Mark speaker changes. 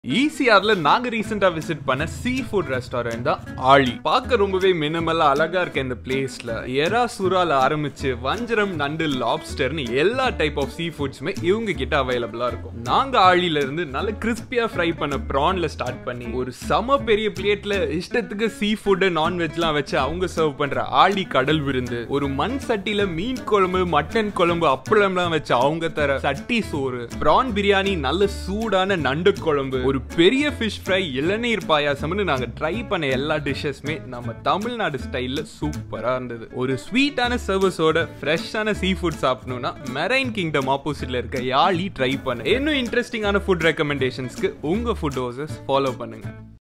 Speaker 1: ஈசிஆர்ல நாங்க ரீசெண்டா விசிட் பண்ண சீ ஃபுட் ரெஸ்டாரண்ட் தான் ஆழி பார்க்க ரொம்பவே மினிமலா அழகா இருக்க இந்த பிளேஸ்ல எரா சுறால ஆரம்பிச்சு வஞ்சரம் நண்டு லாப்ஸ்டர்னு எல்லா டைப் ஆஃப் சீ ஃபுட்ஸுமே இவங்க கிட்ட அவைலபிளா இருக்கும் நாங்க ஆழில இருந்து நல்ல கிறிஸ்பியா ஃப்ரை பண்ண ப்ரான்ல ஸ்டார்ட் பண்ணி ஒரு சம பெரிய பிளேட்ல இஷ்டத்துக்கு சீ ஃபுட் நான்வெஜ்லாம் வச்சு அவங்க சர்வ் பண்ற ஆழி கடல் விருந்து ஒரு மண் சட்டியில மீன் குழம்பு மட்டன் குழம்பு அப்பளம்லாம் வச்சு அவங்க தர சட்டி சோறு ப்ரான் பிரியாணி நல்ல சூடான நண்டு குழம்பு ஒரு பெரிய ஃபிஷ் ஃப்ரை இளநீர் பாயாசம்னு நாங்க ட்ரை பண்ண எல்லா டிஷ்ஷஸ்மே நம்ம தமிழ்நாடு ஸ்டைல்ல சூப்பரா இருந்தது ஒரு ஸ்வீட்டான சர்வஸோட ஃப்ரெஷ்ஷான சீ ஃபுட் சாப்பிடணும்னா மெரைன் கிங்டம் ஆப்போசிட்ல இருக்க யாழி ட்ரை பண்ணு இன்னும் இன்ட்ரெஸ்டிங்கான ஃபுட் ரெக்கமெண்டேஷன்ஸ்க்கு உங்க ஃபுட் ஹவுசஸ் ஃபாலோ பண்ணுங்க